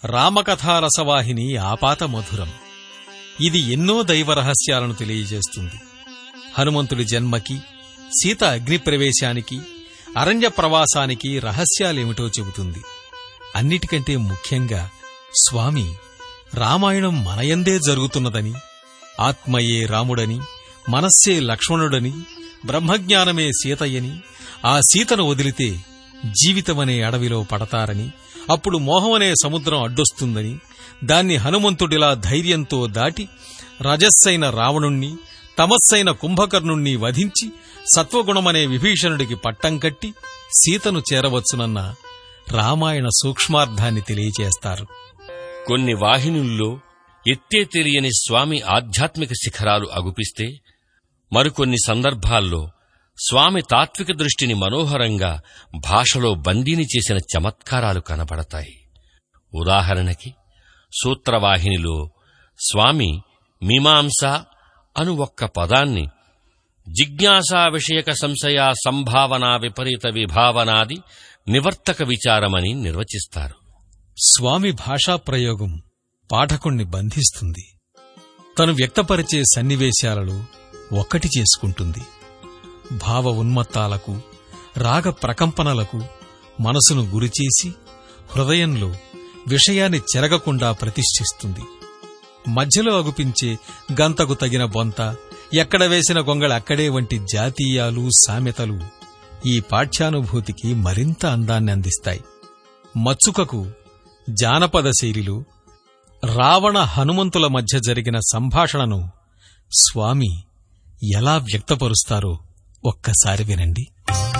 రామకథారసవాహిని ఆపాత మధురం ఇది ఎన్నో దైవ రహస్యాలను తెలియజేస్తుంది హనుమంతుడి జన్మకి సీత అగ్ని ప్రవేశానికి అరణ్య ప్రవాసానికి రహస్యాలేమిటో చెబుతుంది అన్నిటికంటే ముఖ్యంగా స్వామి రామాయణం మనయందే జరుగుతున్నదని ఆత్మయే రాముడని మనస్సే లక్ష్మణుడని బ్రహ్మజ్ఞానమే సీతయ్యని ఆ సీతను వదిలితే జీవితమనే అడవిలో పడతారని అప్పుడు మోహమనే సముద్రం అడ్డొస్తుందని దాన్ని హనుమంతుడిలా ధైర్యంతో దాటి రజస్సైన రావణుణ్ణి తమస్సైన కుంభకర్ణుణ్ణి వధించి సత్వగుణమనే విభీషణుడికి పట్టం కట్టి సీతను చేరవచ్చునన్న రామాయణ సూక్ష్మార్థాన్ని తెలియచేస్తారు కొన్ని వాహినుల్లో ఎత్తే తెలియని స్వామి ఆధ్యాత్మిక శిఖరాలు అగుపిస్తే మరికొన్ని సందర్భాల్లో స్వామి తాత్విక దృష్టిని మనోహరంగా భాషలో బందీని చేసిన చమత్కారాలు కనబడతాయి ఉదాహరణకి సూత్రవాహినిలో స్వామి మీమాంస అను ఒక్క పదాన్ని జిజ్ఞాసా విషయక సంశయ సంభావనా విపరీత విభావనాది నివర్తక విచారమని నిర్వచిస్తారు స్వామి భాషా ప్రయోగం పాఠకుణ్ణి బంధిస్తుంది తను వ్యక్తపరిచే సన్నివేశాలలో ఒక్కటి చేసుకుంటుంది భావ ఉన్మత్తాలకు రాగ ప్రకంపనలకు మనసును గురిచేసి హృదయంలో విషయాన్ని చెరగకుండా ప్రతిష్ఠిస్తుంది మధ్యలో అగుపించే గంతకు తగిన బొంత ఎక్కడ వేసిన గొంగళ అక్కడే వంటి జాతీయాలు సామెతలు ఈ పాఠ్యానుభూతికి మరింత అందాన్ని అందిస్తాయి మచ్చుకకు జానపద శైలిలో రావణ హనుమంతుల మధ్య జరిగిన సంభాషణను స్వామి ఎలా వ్యక్తపరుస్తారో ఒక్కసారి వినండి